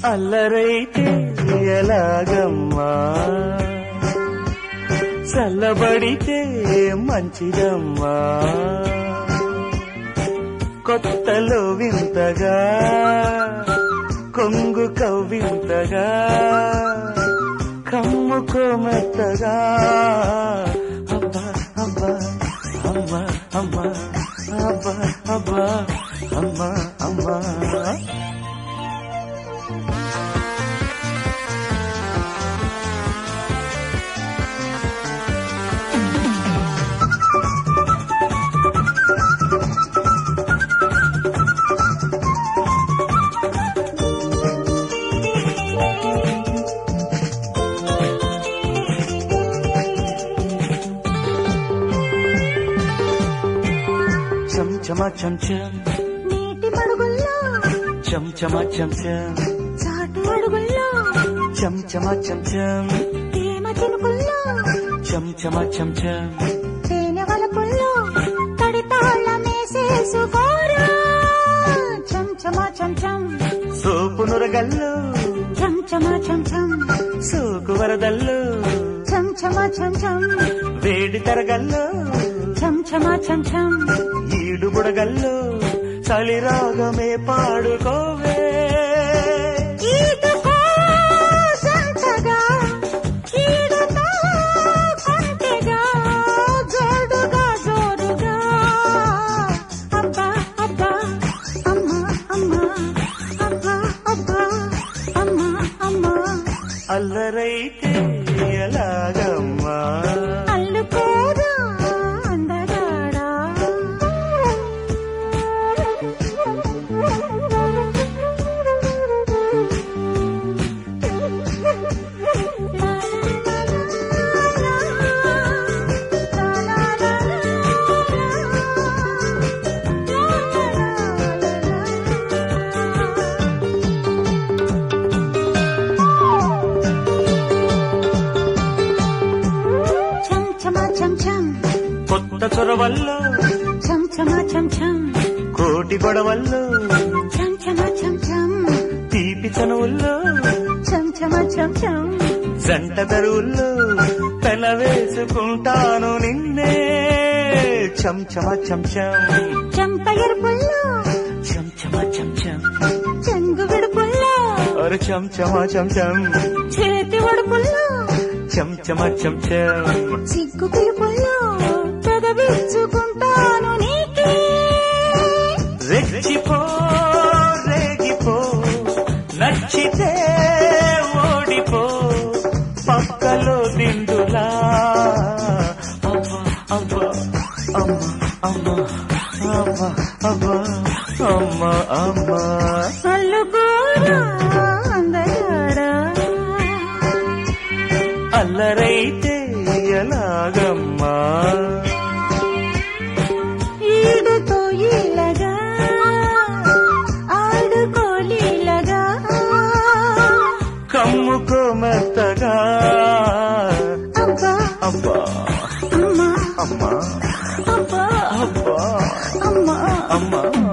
అల్లరైతే ఎలాగమ్మా చల్లబడితే మంచిదమ్మా కొత్తలో వింతగా కొంగు కవ్వింతగా కమ్ముకో మెత్తగా అబ్బా అబ్బా అమ్మా అమ్మా అబ్బా అబ్బా అమ్మా అమ్మా చం చమ చం చం నీటి మడుగుల్లో చం చమ చం చం చాటు అడుగుల్లో చం చమ చం చం తేమ చినుకుల్లో చం చమ చం చం తేనె వలపుల్లో తడి తాళమేసేసుకోరా చం చమా చం చం సోపు నురగల్లు చం చమా చం చం సోకు వరదల్లు చం చమా చం చం వేడి తరగల్లు చం చమా చం చం ఈడు బుడగల్లు చలిరాగమే పాడుకోవే ఈదుకో సంతగా ఈడుతో కొంటెగా జోడుగా జోరుగా అబ్బా అబ్బా అమ్మా అమ్మా అబ్బా అబ్బా అమ్మా అమ్మా అల్లరైతే ఎలాగమ్మా అల్లుకోరా అందగాడా చం చమా చం చం కొత్త చొరవల్లో చం చమా చం చం కోటి గొడవల్లో చం చమా చం చం తీపి చనువుల్లో చం చమా చం చం జంట తరువుల్లో తల వేసుకుంటాను నిన్నే చం చమ చం చం చంప ఎరుపుల్లో చం చమ చం చం చెంగు విడుపుల్లో అరు చం చమ చం చం చేతి ఒడుపుల్లో చం చమ చం చం సిగ్గు పిలుపుల్లో పెదవిచ్చుకుంటాను నీకే రెచ్చిపో రేగిపో నచ్చితే ఓడిపో పక్కలో దిండులా అవ్వ అవ్వ అమ్మ అమ్మ అవ్వ అవ్వ అమ్మ అమ్మ అల్లుకోరా అందగాడా అల్లరైతే ఎలాగమ్మా ఈడుతో ఇల్లగా ఆడుకోలీలగా కమ్ముకో మెత్తగా అబ్బా అబ్బా అమ్మా అమ్మా అబ్బా అబ్బా అమ్మా అమ్మా